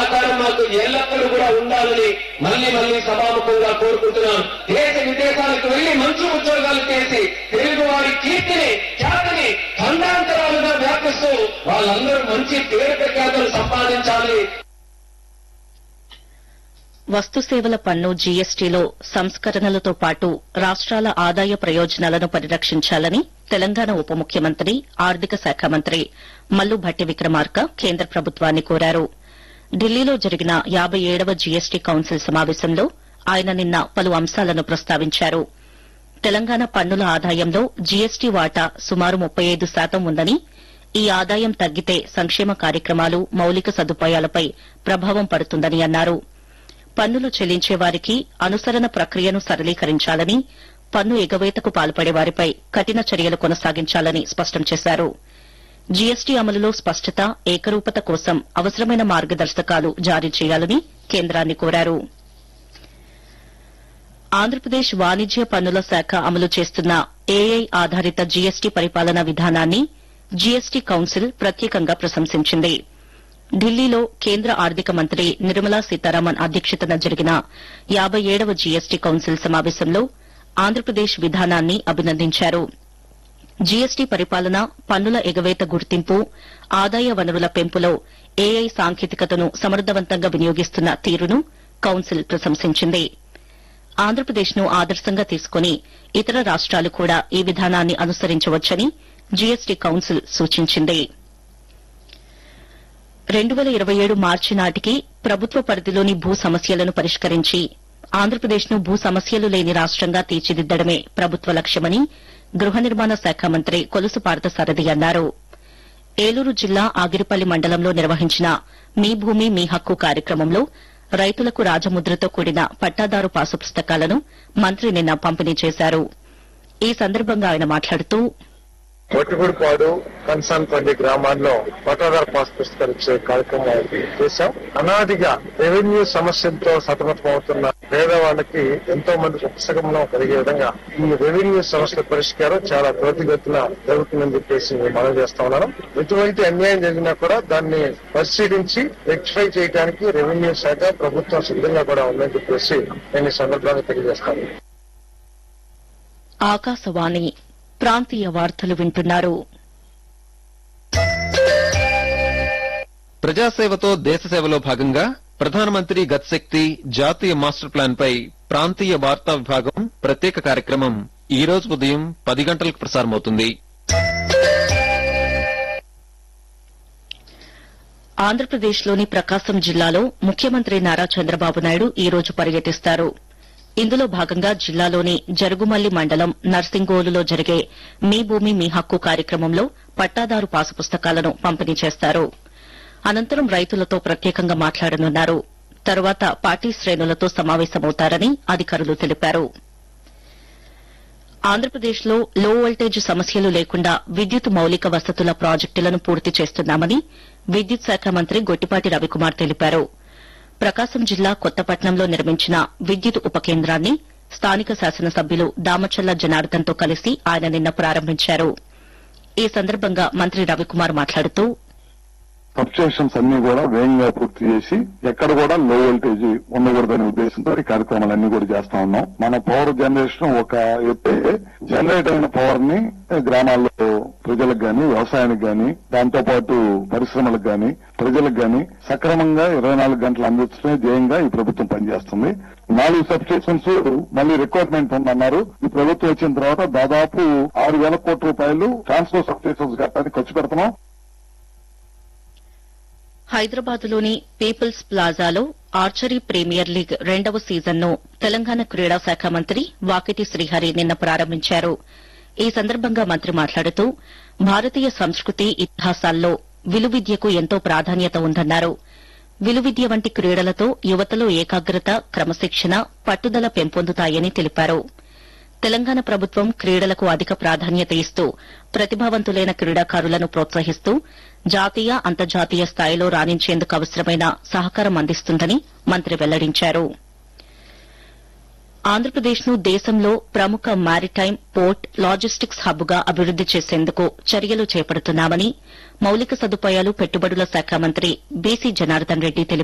సహకారం మాకు ఎల్లప్పుడూ కూడా ఉండాలని మళ్ళీ మళ్ళీ సభాముఖంగా కోరుకుంటున్నాం దేశ విదేశాలకు వెళ్లి మంచి ఉద్యోగాలు చేసి తెలుగు వారి కీర్తిని ఖ్యాతిని ఖండాంతరాలుగా వ్యాపిస్తూ వాళ్ళందరూ మంచి పేరు ప్రఖ్యాతులు సంపాదించాలి వస్తు సేవల పన్ను జీఎస్టీలో సంస్కరణలతో పాటు రాష్ట్రాల ఆదాయ ప్రయోజనాలను పరిరక్షించాలని తెలంగాణ ఉప ముఖ్యమంత్రి ఆర్థిక శాఖ మంత్రి మల్లు భట్టి విక్రమార్క కేంద్ర ప్రభుత్వాన్ని కోరారు ఢిల్లీలో జరిగిన యాబై ఏడవ జీఎస్టీ కౌన్సిల్ సమావేశంలో ఆయన నిన్న పలు అంశాలను ప్రస్తావించారు తెలంగాణ పన్నుల ఆదాయంలో జీఎస్టీ వాటా సుమారు ముప్పై ఐదు శాతం ఉందని ఈ ఆదాయం తగ్గితే సంక్షేమ కార్యక్రమాలు మౌలిక సదుపాయాలపై ప్రభావం పడుతుందని అన్నారు పన్నులు చెల్లించే వారికి అనుసరణ ప్రక్రియను సరళీకరించాలని పన్ను ఎగవేతకు పాల్పడే వారిపై కఠిన చర్యలు కొనసాగించాలని స్పష్టం చేశారు జీఎస్టీ అమలులో స్పష్టత ఏకరూపత కోసం అవసరమైన మార్గదర్శకాలు జారీ చేయాలని కేంద్రాన్ని కోరారు ఆంధ్రప్రదేశ్ వాణిజ్య పన్నుల శాఖ అమలు చేస్తున్న ఏఐ ఆధారిత జీఎస్టీ పరిపాలనా విధానాన్ని జీఎస్టీ కౌన్సిల్ ప్రత్యేకంగా ప్రశంసించింది ఢిల్లీలో కేంద్ర ఆర్థిక మంత్రి నిర్మలా సీతారామన్ అధ్యక్షతన జరిగిన యాబై ఏడవ జీఎస్టీ కౌన్సిల్ సమావేశంలో ఆంధ్రప్రదేశ్ విధానాన్ని అభినందించారు జీఎస్టీ పరిపాలన పన్నుల ఎగవేత గుర్తింపు ఆదాయ వనరుల పెంపులో ఏఐ సాంకేతికతను సమర్థవంతంగా వినియోగిస్తున్న తీరును కౌన్సిల్ ప్రశంసించింది ఆంధ్రప్రదేశ్ను ఆదర్శంగా తీసుకుని ఇతర రాష్ట్రాలు కూడా ఈ విధానాన్ని అనుసరించవచ్చని జీఎస్టీ కౌన్సిల్ సూచించింది రెండు వేల ఇరవై ఏడు మార్చి నాటికి ప్రభుత్వ పరిధిలోని భూ సమస్యలను పరిష్కరించి ఆంధ్రప్రదేశ్ను భూ సమస్యలు లేని రాష్ట్రంగా తీర్చిదిద్దడమే ప్రభుత్వ లక్ష్యమని గృహ నిర్మాణ శాఖ మంత్రి కొలుసు పార్థసారథి అన్నారు ఏలూరు జిల్లా ఆగిరిపల్లి మండలంలో నిర్వహించిన మీ భూమి మీ హక్కు కార్యక్రమంలో రైతులకు రాజముద్రతో కూడిన పట్టాదారు పాసు పుస్తకాలను మంత్రి నిన్న పంపిణీ చేశారు ఈ సందర్భంగా ఆయన మాట్లాడుతూ కొట్టుగుడిపాడు కన్సాన్పల్లి గ్రామాల్లో పట్టాదారు పాస్ పుస్తకాలు ఇచ్చే కార్యక్రమం చేశాం అనాదిగా రెవెన్యూ సమస్యలతో సతమతమవుతున్న పేదవాళ్ళకి ఎంతో మందికి పుస్తకంలో కలిగే విధంగా ఈ రెవెన్యూ సమస్యల పరిష్కారం చాలా త్వరితగతిన జరుగుతుందని చెప్పేసి మేము మనం చేస్తా ఉన్నాను ఎటువంటి అన్యాయం జరిగినా కూడా దాన్ని పరిశీలించి రెక్టిఫై చేయడానికి రెవెన్యూ శాఖ ప్రభుత్వం సిద్ధంగా కూడా ఉందని చెప్పేసి నేను ఈ సందర్భంగా తెలియజేస్తాను ఆకాశవాణి ప్రాంతీయ వార్తలు వింటున్నారు ప్రజాసేవతో దేశసేవలో భాగంగా ప్రధానమంత్రి గత్శక్తి జాతీయ మాస్టర్ ప్లాన్ పై ప్రాంతీయ వార్తా విభాగం ప్రత్యేక కార్యక్రమం ఈ రోజు ఉదయం పది గంటలకు ప్రసారమవుతుంది ఆంధ్రప్రదేశ్లోని ప్రకాశం జిల్లాలో ముఖ్యమంత్రి నారా చంద్రబాబు నాయుడు ఈ రోజు పర్యటిస్తారు ఇందులో భాగంగా జిల్లాలోని జరుగుమల్లి మండలం నర్సింగోలులో జరిగే మీ భూమి మీ హక్కు కార్యక్రమంలో పట్టాదారు పాసు పుస్తకాలను పంపిణీ చేస్తారు అనంతరం రైతులతో ప్రత్యేకంగా మాట్లాడనున్నారు తరువాత పార్టీ శ్రేణులతో సమావేశమవుతారని అధికారులు తెలిపారు ఆంధ్రప్రదేశ్లో లో వోల్టేజ్ సమస్యలు లేకుండా విద్యుత్ మౌలిక వసతుల ప్రాజెక్టులను పూర్తి చేస్తున్నామని విద్యుత్ శాఖ మంత్రి గొట్టిపాటి రవికుమార్ తెలిపారు ప్రకాశం జిల్లా కొత్తపట్నంలో నిర్మించిన విద్యుత్ ఉప కేంద్రాన్ని స్థానిక శాసనసభ్యులు దామచల్ల జనార్దన్తో కలిసి ఆయన నిన్న ప్రారంభించారు ఈ సందర్భంగా మంత్రి రవికుమార్ మాట్లాడుతూ సబ్స్టేషన్స్ అన్ని కూడా వేగంగా పూర్తి చేసి ఎక్కడ కూడా లో వోల్టేజ్ ఉండకూడదనే ఉద్దేశంతో ఈ కార్యక్రమాలన్నీ కూడా చేస్తా ఉన్నాం మన పవర్ జనరేషన్ ఒక ఎత్తే జనరేట్ అయిన పవర్ ని గ్రామాల్లో ప్రజలకు గాని వ్యవసాయానికి గాని దాంతో పాటు పరిశ్రమలకు గాని ప్రజలకు గాని సక్రమంగా ఇరవై నాలుగు గంటలు అందించడమే ధ్యేయంగా ఈ ప్రభుత్వం పనిచేస్తుంది నాలుగు సబ్స్టేషన్స్ మళ్ళీ రిక్వైర్మెంట్ ఉందన్నారు ఈ ప్రభుత్వం వచ్చిన తర్వాత దాదాపు ఆరు వేల కోట్ల రూపాయలు ట్రాన్స్ఫర్ సబ్స్టేషన్స్ కట్టడానికి ఖర్చు పెడుతున్నాం హైదరాబాద్లోని పీపుల్స్ ప్లాజాలో ఆర్చరీ ప్రీమియర్ లీగ్ రెండవ సీజన్ను తెలంగాణ క్రీడా శాఖ మంత్రి వాకిటి శ్రీహరి నిన్న ప్రారంభించారు ఈ సందర్భంగా మంత్రి మాట్లాడుతూ భారతీయ సంస్కృతి ఇతిహాసాల్లో విలువిద్యకు ఎంతో ప్రాధాన్యత ఉందన్నారు విలువిద్య వంటి క్రీడలతో యువతలో ఏకాగ్రత క్రమశిక్షణ పట్టుదల పెంపొందుతాయని తెలిపారు తెలంగాణ ప్రభుత్వం క్రీడలకు అధిక ప్రాధాన్యత ఇస్తూ ప్రతిభావంతులైన క్రీడాకారులను ప్రోత్సహిస్తూ జాతీయ అంతర్జాతీయ స్థాయిలో రాణించేందుకు అవసరమైన సహకారం అందిస్తుందని మంత్రి వెల్లడించారు ఆంధ్రప్రదేశ్ను దేశంలో ప్రముఖ మారిటైమ్ పోర్ట్ లాజిస్టిక్స్ హబ్గా అభివృద్ది చేసేందుకు చర్యలు చేపడుతున్నామని మౌలిక సదుపాయాలు పెట్టుబడుల శాఖ మంత్రి బీసీ జనార్దన్ రెడ్డి తెలిపారు